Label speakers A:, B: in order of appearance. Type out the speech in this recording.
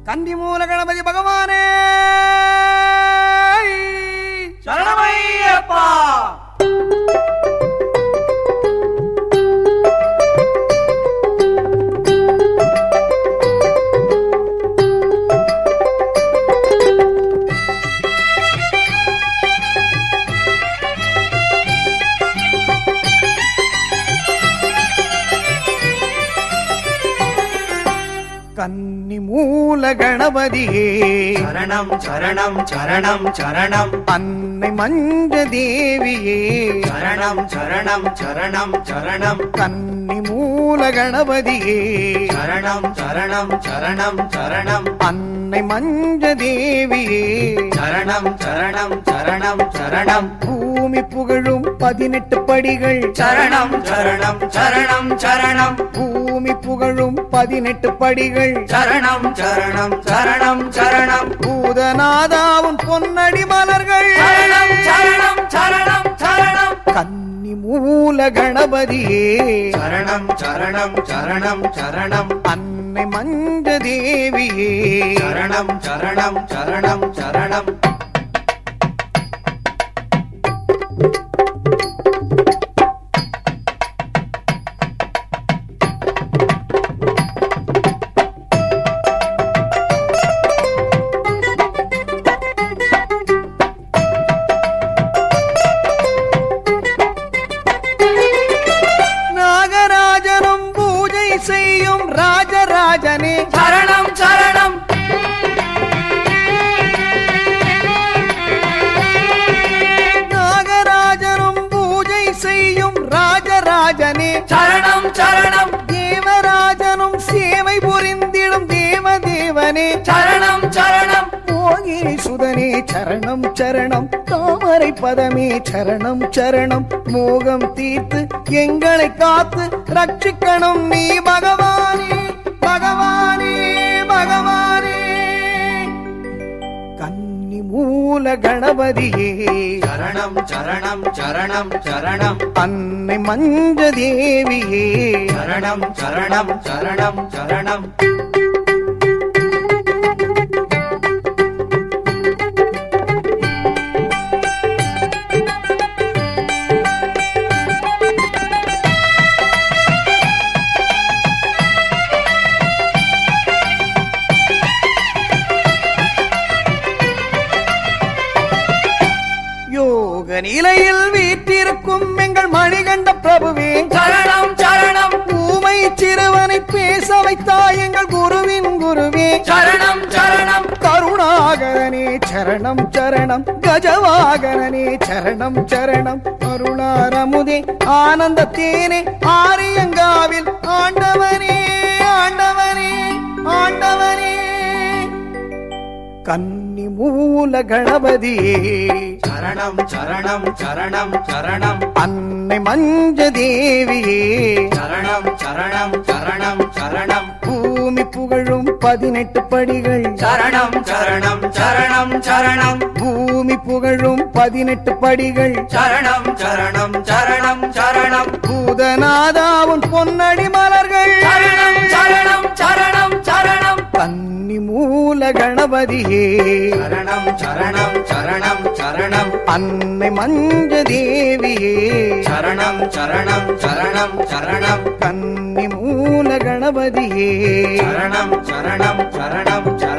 A: கன்னி மூல கணபதி பகவானே
B: சரணமையப்பா
A: கன்னி மூல கணபதியே
B: சரணம் சரணம் சரணம் சரணம்
A: அன்னை மஞ்ச தேவியே
B: சரணம் சரணம் சரணம் சரணம்
A: கன்னி மூல கணபதியே
B: சரணம் சரணம் சரணம் சரணம்
A: அன்னை மஞ்ச தேவியே
B: சரணம் சரணம் சரணம் சரணம்
A: பூமி புகழும் பதினெட்டு படிகள்
B: சரணம் சரணம் சரணம் சரணம்
A: பூமி புகழும் பதினெட்டு படிகள்
B: சரணம் சரணம் சரணம் சரணம்
A: பூதநாதாவும் பொன்னடி மலர்கள்
B: சரணம் சரணம் சரணம் சரணம்
A: கன்னி மூல கணபதியே
B: சரணம் சரணம் சரணம் சரணம்
A: அன்னை மஞ்ச தேவியே
B: சரணம் சரணம் சரணம் சரணம்
A: நாகராஜனும் பூஜை செய்யும் ராஜராஜனே
B: சரணம் சரணம்
A: நாகராஜனும் பூஜை செய்யும் ராஜராஜனே
B: சரணம் சரணம்
A: தேவராஜனும் சேவை புரிந்திடும் தேவதேவனே
B: சரணம் சரணம்
A: மோகினி சுதனே சரணம் சரணம் தாமரை பதமே சரணம் சரணம் மோகம் தீர்த்து எங்களை காத்து ரட்சிக்கணும் நீ பகவானே பகவானே பகவானே கன்னி மூல கணபதியே
B: சரணம் சரணம் சரணம் சரணம்
A: அன்னை மஞ்ச தேவியே
B: சரணம் சரணம் சரணம் சரணம்
A: யோக நிலையில் வீற்றிருக்கும் எங்கள் மணிகண்ட பிரபுவே
B: சரணம் சரணம்
A: ஊமை சிறுவனை பேச வைத்தாய் எங்கள் குருவின் குருவே
B: சரணம் சரணம்
A: கருணாகரனே சரணம் சரணம் கஜவாகரனே சரணம் சரணம் அருளாரமுதே ஆனந்த தேனே ஆரியங்காவில் ஆண்டவனே ஆண்டவனே ஆண்டவனே கன்னி மூல கணபதியே
B: சரணம் சரணம் சரணம் சரணம்
A: அன்னை மஞ்ச தேவியே
B: சரணம் சரணம் சரணம் சரணம்
A: பூமி புகழும் பதினெட்டு படிகள்
B: சரணம் சரணம் சரணம் சரணம்
A: பூமி புகழும் பதினெட்டு படிகள்
B: சரணம் சரணம் சரணம் சரணம்
A: பூதநாதாவும் பொன்னடி மலர்கள்
B: சரணம் சரணம் சரணம் சரணம்
A: கன்னி மூல கணபதியே
B: சரணம் சரணம் சரணம் சரணம்
A: அன்னை மஞ்ச தேவியே
B: சரணம் சரணம் சரணம் சரணம்
A: கன்னி மூல கணபதியே
B: சரணம் சரணம் சரணம் சரணம்